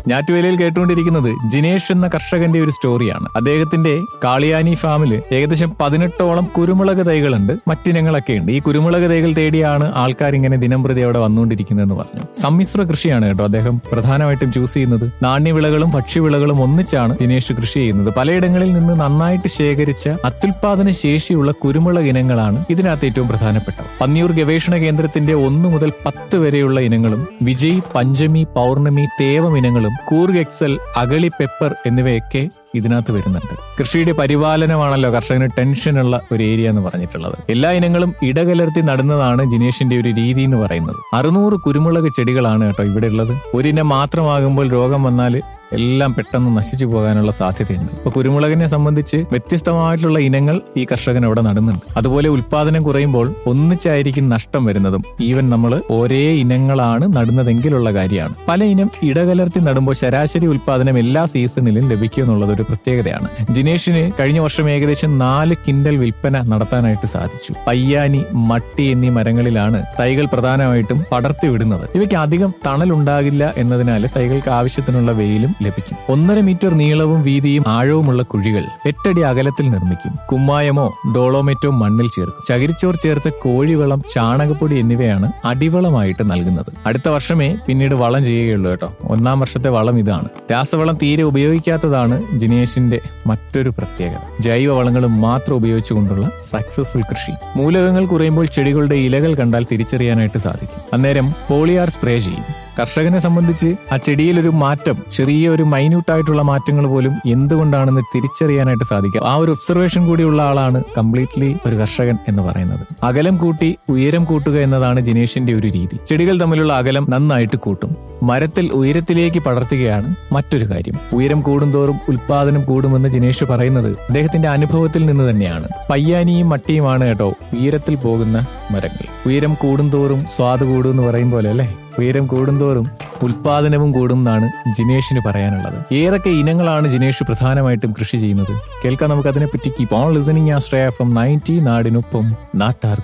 ഞാറ്റുവേലയിൽ കേട്ടുകൊണ്ടിരിക്കുന്നത് ജിനേഷ് എന്ന കർഷകന്റെ ഒരു സ്റ്റോറിയാണ് അദ്ദേഹത്തിന്റെ കാളിയാനി ഫാമില് ഏകദേശം പതിനെട്ടോളം കുരുമുളക് തൈകളുണ്ട് മറ്റിനങ്ങളൊക്കെ ഉണ്ട് ഈ കുരുമുളക് തൈകൾ തേടിയാണ് ആൾക്കാർ ഇങ്ങനെ ദിനംപ്രതി അവിടെ വന്നുകൊണ്ടിരിക്കുന്നതെന്ന് പറഞ്ഞു സമ്മിശ്ര കൃഷിയാണ് കേട്ടോ അദ്ദേഹം പ്രധാനമായിട്ടും ചൂസ് ചെയ്യുന്നത് നാണ്യവിളകളും ഭക്ഷ്യവിളകളും ഒന്നിച്ചാണ് ദിനേഷ് കൃഷി ചെയ്യുന്നത് പലയിടങ്ങളിൽ നിന്ന് നന്നായിട്ട് ശേഖരിച്ച അത്യുൽപാദന ശേഷിയുള്ള കുരുമുളക് ഇനങ്ങളാണ് ഇതിനകത്ത് ഏറ്റവും പ്രധാനപ്പെട്ടത് പന്നിയൂർ ഗവേഷണ കേന്ദ്രത്തിന്റെ ഒന്ന് മുതൽ പത്ത് വരെയുള്ള ഇനങ്ങളും വിജയ് പഞ്ചമി പൗർണമി തേവം ഇനങ്ങളും കൂർഗ് എക്സൽ അഗളി പെപ്പർ എന്നിവയൊക്കെ ഇതിനകത്ത് വരുന്നുണ്ട് കൃഷിയുടെ പരിപാലനമാണല്ലോ കർഷകന് ടെൻഷനുള്ള ഒരു ഏരിയ എന്ന് പറഞ്ഞിട്ടുള്ളത് എല്ലാ ഇനങ്ങളും ഇടകലർത്തി നടുന്നതാണ് ജിനേഷിന്റെ ഒരു രീതി എന്ന് പറയുന്നത് അറുന്നൂറ് കുരുമുളക് ചെടികളാണ് കേട്ടോ ഇവിടെ ഉള്ളത് ഒരിനം മാത്രമാകുമ്പോൾ രോഗം വന്നാൽ എല്ലാം പെട്ടെന്ന് നശിച്ചു പോകാനുള്ള സാധ്യതയുണ്ട് ഇപ്പൊ കുരുമുളകിനെ സംബന്ധിച്ച് വ്യത്യസ്തമായിട്ടുള്ള ഇനങ്ങൾ ഈ കർഷകൻ അവിടെ നടുന്നുണ്ട് അതുപോലെ ഉൽപാദനം കുറയുമ്പോൾ ഒന്നിച്ചായിരിക്കും നഷ്ടം വരുന്നതും ഈവൻ നമ്മൾ ഒരേ ഇനങ്ങളാണ് നടുന്നതെങ്കിലുള്ള കാര്യമാണ് പല ഇനം ഇടകലർത്തി നടുമ്പോൾ ശരാശരി ഉൽപാദനം എല്ലാ സീസണിലും ലഭിക്കും എന്നുള്ളത് ഒരു പ്രത്യേകതയാണ് ജിനേഷിന് കഴിഞ്ഞ വർഷം ഏകദേശം നാല് കിൻഡൽ വിൽപ്പന നടത്താനായിട്ട് സാധിച്ചു പയ്യാനി മട്ടി എന്നീ മരങ്ങളിലാണ് തൈകൾ പ്രധാനമായിട്ടും പടർത്തി വിടുന്നത് ഇവയ്ക്ക് അധികം തണലുണ്ടാകില്ല എന്നതിനാൽ തൈകൾക്ക് ആവശ്യത്തിനുള്ള വെയിലും ലഭിക്കും ഒന്നര മീറ്റർ നീളവും വീതിയും ആഴവുമുള്ള കുഴികൾ എട്ടടി അകലത്തിൽ നിർമ്മിക്കും കുമ്മായമോ ഡോളോമേറ്റോ മണ്ണിൽ ചേർക്കും ചകിരിച്ചോർ ചേർത്ത് കോഴിവളം ചാണകപ്പൊടി എന്നിവയാണ് അടിവളമായിട്ട് നൽകുന്നത് അടുത്ത വർഷമേ പിന്നീട് വളം ചെയ്യുകയുള്ളൂ കേട്ടോ ഒന്നാം വർഷത്തെ വളം ഇതാണ് രാസവളം തീരെ ഉപയോഗിക്കാത്തതാണ് ജിനേഷിന്റെ മറ്റൊരു പ്രത്യേകത ജൈവ വളങ്ങളും മാത്രം ഉപയോഗിച്ചുകൊണ്ടുള്ള സക്സസ്ഫുൾ കൃഷി മൂലകങ്ങൾ കുറയുമ്പോൾ ചെടികളുടെ ഇലകൾ കണ്ടാൽ തിരിച്ചറിയാനായിട്ട് സാധിക്കും അന്നേരം പോളിയാർ സ്പ്രേ ചെയ്യും കർഷകനെ സംബന്ധിച്ച് ആ ചെടിയിൽ ഒരു മാറ്റം ചെറിയ ഒരു മൈന്യൂട്ട് ആയിട്ടുള്ള മാറ്റങ്ങൾ പോലും എന്തുകൊണ്ടാണെന്ന് തിരിച്ചറിയാനായിട്ട് സാധിക്കും ആ ഒരു ഒബ്സർവേഷൻ കൂടിയുള്ള ആളാണ് കംപ്ലീറ്റ്ലി ഒരു കർഷകൻ എന്ന് പറയുന്നത് അകലം കൂട്ടി ഉയരം കൂട്ടുക എന്നതാണ് ജിനേഷിന്റെ ഒരു രീതി ചെടികൾ തമ്മിലുള്ള അകലം നന്നായിട്ട് കൂട്ടും മരത്തിൽ ഉയരത്തിലേക്ക് പടർത്തുകയാണ് മറ്റൊരു കാര്യം ഉയരം കൂടുന്തോറും ഉൽപാദനം കൂടുമെന്ന് ജിനേഷ് പറയുന്നത് അദ്ദേഹത്തിന്റെ അനുഭവത്തിൽ നിന്ന് തന്നെയാണ് പയ്യാനിയും മട്ടിയുമാണ് കേട്ടോ ഉയരത്തിൽ പോകുന്ന മരങ്ങൾ ഉയരം കൂടുന്തോറും സ്വാദ് കൂടും എന്ന് പറയും പോലെ അല്ലേ ഉയരം കൂടുന്തോറും ഉൽപാദനവും കൂടും എന്നാണ് ജിനേഷിന് പറയാനുള്ളത് ഏതൊക്കെ ഇനങ്ങളാണ് ജിനേഷ് പ്രധാനമായിട്ടും കൃഷി ചെയ്യുന്നത് കേൾക്കാൻ നമുക്ക് അതിനെപ്പറ്റി keep on listening Ashraya from ninety നാടിനൊപ്പം നാട്ടാർ